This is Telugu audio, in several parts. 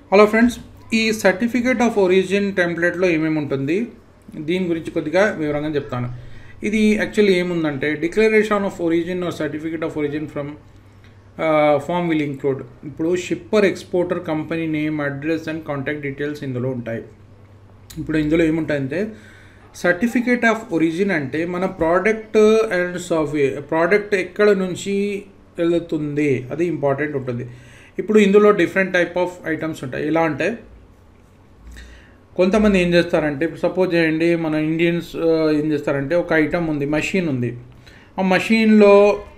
హలో ఫ్రెండ్స్ ఈ సర్టిఫికేట్ ఆఫ్ ఒరిజిన్ టెంప్లెట్లో ఏమేమి ఉంటుంది దీని గురించి కొద్దిగా వివరంగా చెప్తాను ఇది యాక్చువల్లీ ఏముందంటే declaration of origin or certificate of origin from form will include ఇప్పుడు shipper exporter company name address and contact details ఇందులో ఉంటాయి ఇప్పుడు ఇందులో ఏముంటాయంటే సర్టిఫికేట్ ఆఫ్ ఒరిజిన్ అంటే మన ప్రోడక్ట్ అండ్ సాఫ్ట్వేర్ ప్రోడక్ట్ ఎక్కడ నుంచి వెళుతుంది అది ఇంపార్టెంట్ ఉంటుంది ఇప్పుడు ఇందులో డిఫరెంట్ టైప్ ఆఫ్ ఐటమ్స్ ఉంటాయి ఎలా అంటే కొంతమంది ఏం చేస్తారంటే సపోజ్ చేయండి మన ఇండియన్స్ ఏం చేస్తారంటే ఒక ఐటమ్ ఉంది మషిన్ ఉంది ఆ మషిన్లో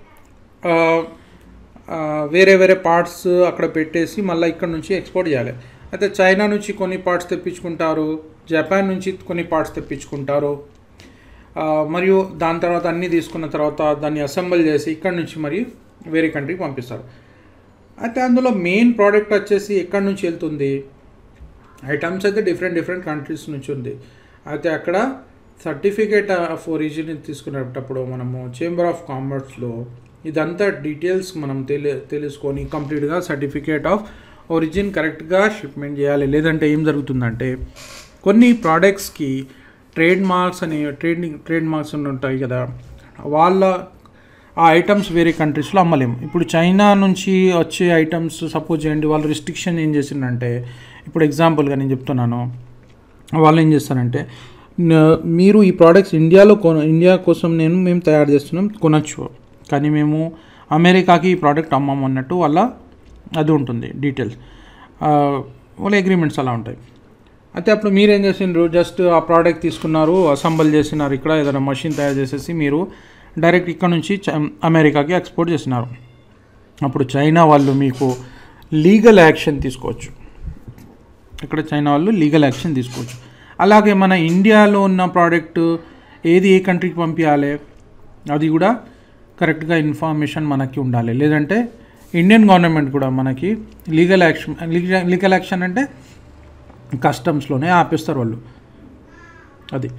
వేరే వేరే పార్ట్స్ అక్కడ పెట్టేసి మళ్ళీ ఇక్కడ నుంచి ఎక్స్పోర్ట్ చేయాలి అయితే చైనా నుంచి కొన్ని పార్ట్స్ తెప్పించుకుంటారు జపాన్ నుంచి కొన్ని పార్ట్స్ తెప్పించుకుంటారు మరియు దాని తర్వాత అన్నీ తీసుకున్న తర్వాత దాన్ని అసెంబుల్ చేసి ఇక్కడ నుంచి మరి వేరే కంట్రీకి పంపిస్తారు అయితే అందులో మెయిన్ ప్రోడక్ట్ వచ్చేసి ఎక్కడి నుంచి వెళ్తుంది ఐటమ్స్ అయితే డిఫరెంట్ డిఫరెంట్ కంట్రీస్ నుంచి ఉంది అయితే అక్కడ సర్టిఫికేట్ ఆఫ్ ఒరిజిన్ తీసుకునేటప్పుడు మనము చేంబర్ ఆఫ్ కామర్స్లో ఇదంతా డీటెయిల్స్ మనం తెలి తెలుసుకొని కంప్లీట్గా సర్టిఫికేట్ ఆఫ్ ఒరిజిన్ కరెక్ట్గా షిప్మెంట్ చేయాలి లేదంటే ఏం జరుగుతుందంటే కొన్ని ప్రోడక్ట్స్కి ట్రేడ్ మార్క్స్ అనే ట్రేడింగ్ ట్రేడ్ మార్క్స్ ఉంటాయి కదా వాళ్ళ ఆ ఐటమ్స్ వేరే కంట్రీస్లో అమ్మలేము ఇప్పుడు చైనా నుంచి వచ్చే ఐటమ్స్ సపోజ్ చేయండి వాళ్ళు రిస్ట్రిక్షన్ ఏం చేసిందంటే ఇప్పుడు ఎగ్జాంపుల్గా నేను చెప్తున్నాను వాళ్ళు ఏం చేస్తారంటే మీరు ఈ ప్రోడక్ట్స్ ఇండియాలో కొన ఇండియా కోసం నేను మేము తయారు చేస్తున్నాం కొనచ్చు కానీ మేము అమెరికాకి ఈ ప్రోడక్ట్ అమ్మము అన్నట్టు వాళ్ళ అది ఉంటుంది డీటెయిల్స్ వాళ్ళ అగ్రిమెంట్స్ అలా ఉంటాయి అయితే అప్పుడు మీరు ఏం చేసిండ్రు జస్ట్ ఆ ప్రోడక్ట్ తీసుకున్నారు అసెంబుల్ చేసినారు ఇక్కడ ఏదైనా మషిన్ తయారు చేసేసి మీరు డైరెక్ట్ ఇక్కడ నుంచి అమెరికాకి ఎక్స్పోర్ట్ చేసినారు అప్పుడు చైనా వాళ్ళు మీకు లీగల్ యాక్షన్ తీసుకోవచ్చు ఇక్కడ చైనా వాళ్ళు లీగల్ యాక్షన్ తీసుకోవచ్చు అలాగే మన ఇండియాలో ఉన్న ప్రోడక్ట్ ఏది ఏ కంట్రీకి పంపించాలి అది కూడా కరెక్ట్గా ఇన్ఫర్మేషన్ మనకి ఉండాలి లేదంటే ఇండియన్ గవర్నమెంట్ కూడా మనకి లీగల్ యాక్షన్ లీగల్ యాక్షన్ అంటే కస్టమ్స్లోనే ఆపేస్తారు వాళ్ళు అది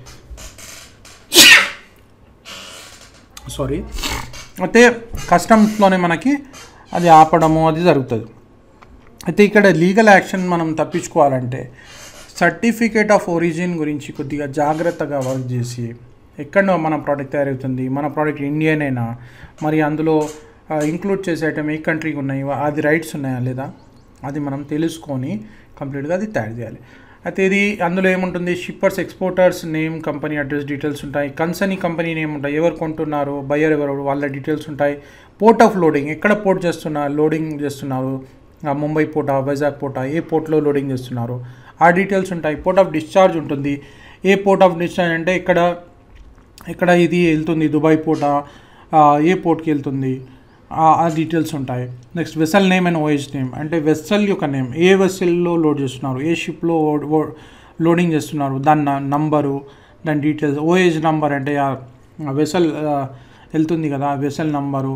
సారీ అయితే కస్టమ్స్లోనే మనకి అది ఆపడము అది జరుగుతుంది అయితే ఇక్కడ లీగల్ యాక్షన్ మనం తప్పించుకోవాలంటే సర్టిఫికేట్ ఆఫ్ ఒరిజిన్ గురించి కొద్దిగా జాగ్రత్తగా వర్క్ చేసి ఎక్కడో మన ప్రోడక్ట్ తయారవుతుంది మన ప్రోడక్ట్ ఇండియనేనా మరి అందులో ఇంక్లూడ్ చేసే ఐటమ్ ఏ కంట్రీకి ఉన్నాయి అది రైట్స్ ఉన్నాయా లేదా అది మనం తెలుసుకొని కంప్లీట్గా అది తయారు చేయాలి అయితే ఇది అందులో ఏముంటుంది shippers exporters name company address details ఉంటాయి కన్సర్నీ కంపెనీ నేమ్ ఉంటాయి ఎవరు కొంటున్నారు బయ్యర్ ఎవరు వాళ్ళ డీటెయిల్స్ ఉంటాయి పోర్ట్ ఆఫ్ లోడింగ్ ఎక్కడ పోర్ట్ చేస్తున్నారు లోడింగ్ చేస్తున్నారు ముంబై పోర్టా వైజాగ్ పోర్టా ఏ పోర్ట్లో లోడింగ్ చేస్తున్నారు ఆ డీటెయిల్స్ ఉంటాయి పోర్ట్ ఆఫ్ డిశ్చార్జ్ ఉంటుంది ఏ పోర్ట్ ఆఫ్ డిశ్చార్జ్ అంటే ఇక్కడ ఇక్కడ ఇది వెళ్తుంది దుబాయ్ పోర్టా ఏ పోర్ట్కి వెళ్తుంది ఆ డీటెయిల్స్ ఉంటాయి next vessel name and O S name అంటే వెసల్ యొక్క నేమ్ ఏ వెసల్లో లోడ్ చేస్తున్నారు ఏ షిప్లో లోడింగ్ చేస్తున్నారు దాని నంబరు దాని డీటెయిల్స్ ఓఏజ్ నంబర్ అంటే వెసల్ వెళ్తుంది కదా ఆ వెసల్ నంబరు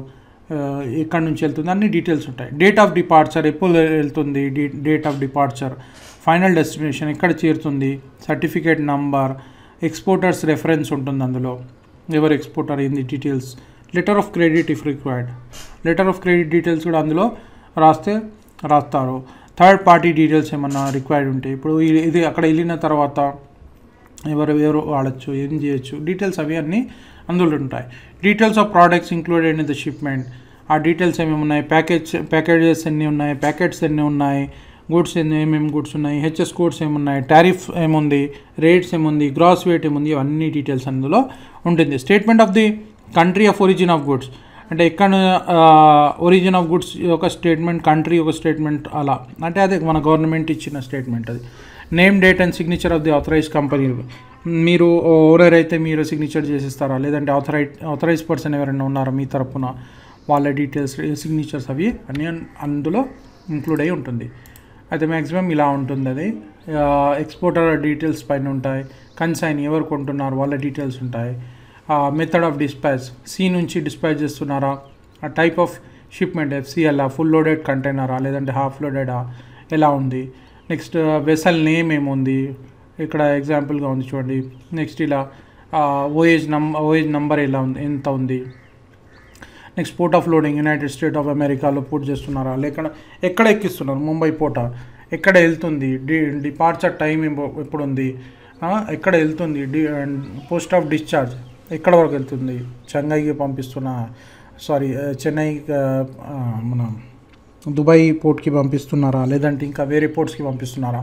ఎక్కడి నుంచి వెళ్తుంది అన్ని డీటెయిల్స్ ఉంటాయి డేట్ ఆఫ్ డిపార్చర్ ఎప్పుడు వెళ్తుంది date of departure final destination ఎక్కడ చేరుతుంది సర్టిఫికేట్ నంబర్ ఎక్స్పోర్టర్స్ రెఫరెన్స్ ఉంటుంది అందులో ఎవరు ఎక్స్పోర్టర్ ఏంది details letter of credit if required letter of credit details కూడా అందులో రాస్తే రాస్తారు థర్డ్ పార్టీ డీటెయిల్స్ ఏమన్నా రిక్వైర్డ్ ఉంటాయి ఇప్పుడు ఇది అక్కడ వెళ్ళిన తర్వాత ఎవరు ఎవరు వాడచ్చు ఏం చేయొచ్చు డీటెయిల్స్ అవి అన్నీ అందులో ఉంటాయి details of products included in the shipment ఆ డీటెయిల్స్ ఏమేమి ఉన్నాయి ప్యాకేజ్ ప్యాకేజెస్ ఎన్ని ఉన్నాయి ప్యాకెట్స్ ఎన్ని ఉన్నాయి గుడ్స్ ఎన్ని ఏమేమి గుడ్స్ ఉన్నాయి హెచ్ఎస్ కోడ్స్ ఏమున్నాయి టారిఫ్ ఏముంది రేట్స్ ఏముంది గ్రాస్ వెయిట్ ఏముంది అవన్నీ డీటెయిల్స్ అందులో ఉంటుంది statement of the country of origin of goods అంటే ఎక్కడ ఒరిజిన్ ఆఫ్ గుడ్స్ ఒక స్టేట్మెంట్ కంట్రీ ఒక స్టేట్మెంట్ అలా అంటే అదే మన గవర్నమెంట్ ఇచ్చిన స్టేట్మెంట్ అది name date and signature of the authorize company మీరు ఎవరైతే మీరు సిగ్నేచర్ చేసిస్తారా లేదంటే ఆథరైజ్ ఆథరైజ్ పర్సన్ ఎవరైనా ఉన్నారా మీ తరపున వాళ్ళ డీటెయిల్స్ సిగ్నేచర్స్ అవి అన్నీ అందులో ఇంక్లూడ్ అయి ఉంటుంది అయితే మ్యాక్సిమం ఇలా ఉంటుంది అది ఎక్స్పోర్టర్ డీటెయిల్స్ పైన ఉంటాయి కన్సైన్ ఎవరు కొంటున్నారు వాళ్ళ డీటెయిల్స్ ఉంటాయి మెథడ్ ఆఫ్ డిస్పాచ్ సి నుంచి డిస్పాచ్ చేస్తున్నారా ఆ టైప్ ఆఫ్ షిప్మెంట్ ఎఫ్సిఎల్ఆ ఫుల్ లోడెడ్ కంటైనరా లేదంటే హాఫ్ లోడెడా ఎలా ఉంది నెక్స్ట్ వెసల్ నేమ్ ఏముంది ఇక్కడ ఎగ్జాంపుల్గా ఉంది చూడండి నెక్స్ట్ ఇలా ఓఏజ్ నం ఓఏజ్ నంబర్ ఎలా ఉంది ఎంత ఉంది next port of loading united state of అమెరికాలో పోర్ట్ చేస్తున్నారా లేక ఎక్కడ ఎక్కిస్తున్నారు ముంబై పోర్టా ఎక్కడ వెళ్తుంది డి డిపార్చర్ టైం ఎప్పుడు ఉంది ఆ, ఎక్కడ వెళ్తుంది డి పోస్ట్ ఆఫ్ డిశ్చార్జ్ ఎక్కడ వరకు వెళ్తుంది చెన్నైకి పంపిస్తున్న సారీ చెన్నై ఆ, మన దుబాయ్ పోర్ట్కి పంపిస్తున్నారా లేదంటే ఇంకా వేరే పోర్ట్స్కి పంపిస్తున్నారా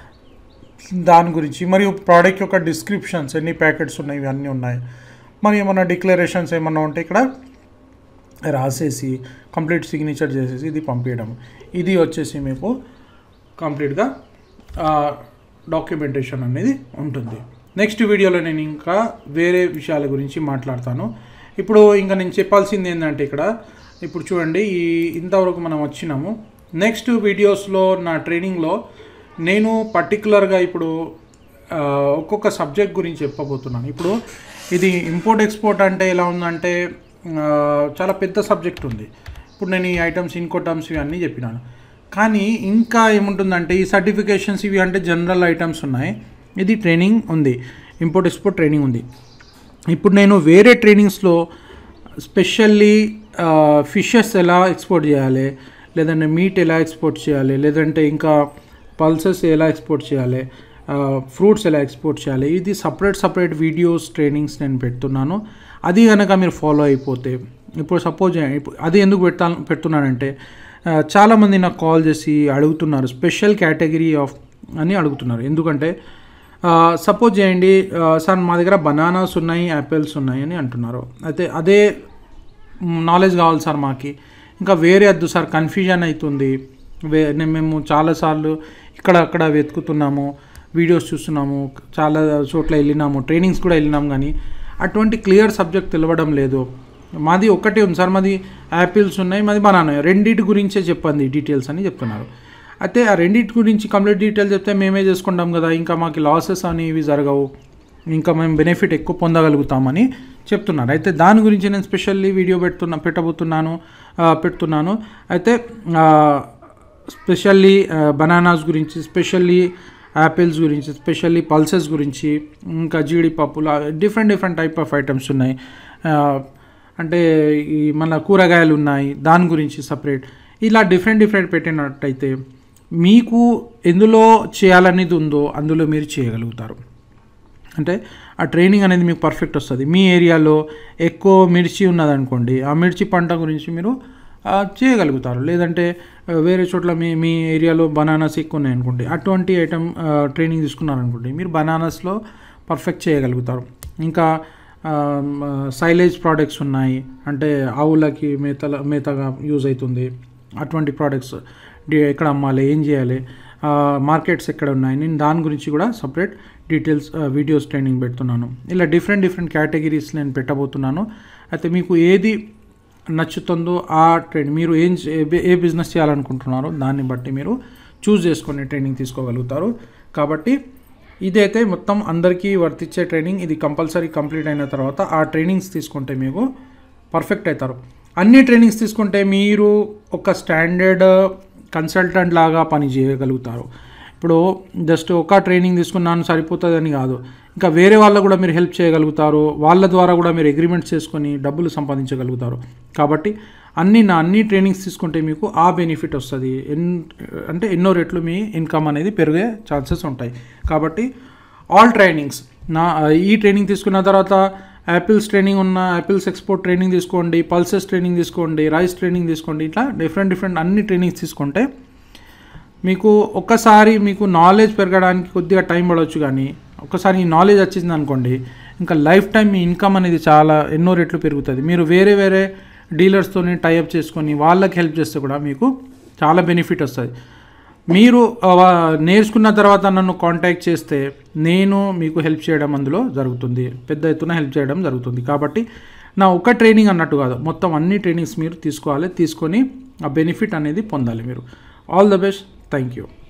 దాని గురించి మరియు ప్రోడక్ట్ యొక్క డిస్క్రిప్షన్స్ ఎన్ని ప్యాకెట్స్ ఉన్నాయి ఇవన్నీ ఉన్నాయి మరి ఏమన్నా డిక్లరేషన్స్ ఏమన్నా ఉంటే ఇక్కడ రాసేసి కంప్లీట్ సిగ్నేచర్ చేసేసి ఇది పంపించడం ఇది వచ్చేసి మీకు కంప్లీట్గా డాక్యుమెంటేషన్ అనేది ఉంటుంది నెక్స్ట్ వీడియోలో నేను ఇంకా వేరే విషయాల గురించి మాట్లాడతాను ఇప్పుడు ఇంకా నేను చెప్పాల్సింది ఏంటంటే ఇక్కడ ఇప్పుడు చూడండి ఈ ఇంతవరకు మనం వచ్చినాము నెక్స్ట్ వీడియోస్లో నా ట్రైనింగ్లో నేను పర్టికులర్గా ఇప్పుడు ఆ, ఒక్కొక్క సబ్జెక్ట్ గురించి చెప్పబోతున్నాను ఇప్పుడు ఇది ఇంపోర్ట్ ఎక్స్పోర్ట్ అంటే ఎలా ఉందంటే ఆ, చాలా పెద్ద సబ్జెక్ట్ ఉంది ఇప్పుడు నేను ఈ ఐటమ్స్ ఇన్కోటమ్స్ ఇవన్నీ చెప్పినాను కానీ ఇంకా ఏముంటుందంటే ఈ సర్టిఫికేషన్స్ ఇవి అంటే జనరల్ ఐటమ్స్ ఉన్నాయి ఇది ట్రైనింగ్ ఉంది ఇంపోర్ట్ ఎక్స్పోర్ట్ ట్రైనింగ్ ఉంది ఇప్పుడు నేను వేరే ట్రైనింగ్స్లో స్పెషల్లీ ఫిషెస్ ఎలా ఎక్స్పోర్ట్ చేయాలి లేదంటే మీట్ ఎలా ఎక్స్పోర్ట్ చేయాలి లేదంటే ఇంకా పల్సెస్ ఎలా ఎక్స్పోర్ట్ చేయాలి ఫ్రూట్స్ ఎలా ఎక్స్పోర్ట్ చేయాలి ఇది సపరేట్ సపరేట్ వీడియోస్ ట్రైనింగ్స్ నేను పెడుతున్నాను అది కనుక మీరు ఫాలో అయిపోతే ఇప్పుడు సపోజ్ అది ఎందుకు పెట్టా పెడుతున్నానంటే ఆ, చాలామంది నాకు కాల్ చేసి అడుగుతున్నారు స్పెషల్ కేటగిరీ ఆఫ్ అని అడుగుతున్నారు ఎందుకంటే సపోజ్ చేయండి ఆ, సార్ మా దగ్గర బనానాస్ ఉన్నాయి యాపిల్స్ ఉన్నాయి అని అంటున్నారు అయితే అదే నాలెడ్జ్ కావాలి సార్ మాకి ఇంకా వేరే వద్దు సార్ కన్ఫ్యూజన్ అవుతుంది వే నేను మేము చాలాసార్లు ఇక్కడ అక్కడ వెతుకుతున్నాము వీడియోస్ చూస్తున్నాము చాలా చోట్ల వెళ్ళినాము ట్రైనింగ్స్ కూడా వెళ్ళినాము కానీ అటువంటి క్లియర్ సబ్జెక్ట్ తెలవడం లేదు మాది ఒక్కటే ఉంది సార్ మాది యాపిల్స్ ఉన్నాయి మాది బనానా రెండింటి గురించే చెప్పండి డీటెయిల్స్ అని చెప్తున్నారు అయితే ఆ రెండింటి గురించి కంప్లీట్ డీటెయిల్స్ చెప్తే మేమే చేసుకుంటాం కదా ఇంకా మాకు లాసెస్ అనేవి జరగవు ఇంకా మేము బెనిఫిట్ ఎక్కువ పొందగలుగుతామని చెప్తున్నారు అయితే దాని గురించి నేను స్పెషల్లీ వీడియో పెడుతున్నా పెట్టబోతున్నాను ఆ, పెడుతున్నాను అయితే స్పెషల్లీ బనానాస్ గురించి స్పెషల్లీ యాపిల్స్ గురించి స్పెషల్లీ పల్సెస్ గురించి ఇంకా జీడిపప్పులు different different type of items ఉన్నాయి ఆ, అంటే ఈ మన కూరగాయలు ఉన్నాయి దాని గురించి సపరేట్ ఇలా డిఫరెంట్ డిఫరెంట్ పెట్టినట్టయితే మీకు ఎందులో చేయాలనేది ఉందో అందులో మీరు చేయగలుగుతారు అంటే ఆ ట్రైనింగ్ అనేది మీకు పర్ఫెక్ట్ వస్తుంది మీ ఏరియాలో ఎక్కువ మిర్చి ఉన్నదనుకోండి ఆ మిర్చి పంట గురించి మీరు ఆ, చేయగలుగుతారు లేదంటే ఆ, వేరే చోట్ల మీ మీ ఏరియాలో బనానాస్ ఎక్కువ ఉన్నాయి అనుకోండి అటువంటి ఐటమ్ ట్రైనింగ్ తీసుకున్నారనుకోండి మీరు బనానాస్లో పర్ఫెక్ట్ చేయగలుగుతారు ఇంకా సైలేజ్ ప్రోడక్ట్స్ ఉన్నాయి అంటే ఆవులకి మేతల మేతగా యూజ్ అవుతుంది అటువంటి ప్రోడక్ట్స్ ఎక్కడ అమ్మాలి ఏం చేయాలి మార్కెట్స్ ఎక్కడ ఉన్నాయి నేను దాని గురించి కూడా సపరేట్ డీటెయిల్స్ వీడియోస్ ట్రైనింగ్ పెడుతున్నాను ఇలా డిఫరెంట్ డిఫరెంట్ కేటగిరీస్ నేను పెట్టబోతున్నాను అయితే మీకు ఏది నచ్చుతుందో ఆ ట్రైన్ మీరు ఏం చే- ఏ బి- ఏ బిజినెస్ చేయాలనుకుంటున్నారో దాన్ని బట్టి మీరు చూస్ చేసుకొని ట్రైనింగ్ తీసుకోగలుగుతారు కాబట్టి ఇదైతే మొత్తం అందరికీ వర్తించే ట్రైనింగ్ ఇది కంపల్సరీ కంప్లీట్ అయిన తర్వాత ఆ ట్రైనింగ్స్ తీసుకుంటే మీకు పర్ఫెక్ట్ అవుతారు అన్ని ట్రైనింగ్స్ తీసుకుంటే మీరు ఒక స్టాండర్డ్ కన్సల్టెంట్ లాగా పని చేయగలుగుతారు ఇప్పుడు జస్ట్ ఒక ట్రైనింగ్ తీసుకున్నాను సరిపోతుందని కాదు ఇంకా వేరే వాళ్ళకు కూడా మీరు హెల్ప్ చేయగలుగుతారు వాళ్ళ ద్వారా కూడా మీరు అగ్రిమెంట్స్ చేసుకొని డబ్బులు సంపాదించగలుగుతారు కాబట్టి అన్ని నా అన్ని ట్రైనింగ్స్ తీసుకుంటే మీకు ఆ బెనిఫిట్ వస్తుంది ఎన్ అంటే ఎన్నో రెట్లు మీ ఇన్కమ్ అనేది పెరిగే ఛాన్సెస్ ఉంటాయి కాబట్టి ఆల్ ట్రైనింగ్స్ నా ఈ ట్రైనింగ్ తీసుకున్న తర్వాత యాపిల్స్ ట్రైనింగ్ ఉన్న యాపిల్స్ ఎక్స్పోర్ట్ ట్రైనింగ్ తీసుకోండి పల్సెస్ ట్రైనింగ్ తీసుకోండి రైస్ ట్రైనింగ్ తీసుకోండి ఇట్లా డిఫరెంట్ డిఫరెంట్ అన్ని ట్రైనింగ్స్ తీసుకుంటే మీకు ఒక్కసారి మీకు నాలెడ్జ్ పెరగడానికి కొద్దిగా టైం పడవచ్చు కానీ ఒక్కసారి ఈ నాలెడ్జ్ వచ్చింది అనుకోండి ఇంకా లైఫ్ టైం మీ ఇన్కమ్ అనేది చాలా ఎన్నో రెట్లు పెరుగుతుంది మీరు వేరే వేరే డీలర్స్తోని టైఅప్ చేసుకొని వాళ్ళకి హెల్ప్ చేస్తే కూడా మీకు చాలా బెనిఫిట్ వస్తుంది మీరు ఆ, నేర్చుకున్న తర్వాత నన్ను కాంటాక్ట్ చేస్తే నేను మీకు హెల్ప్ చేయడం అందులో జరుగుతుంది పెద్ద ఎత్తున హెల్ప్ చేయడం జరుగుతుంది కాబట్టి నా ఒక ట్రైనింగ్ అన్నట్టు కాదు మొత్తం అన్ని ట్రైనింగ్స్ మీరు తీసుకోవాలి తీసుకొని ఆ బెనిఫిట్ అనేది పొందాలి మీరు all the best thank you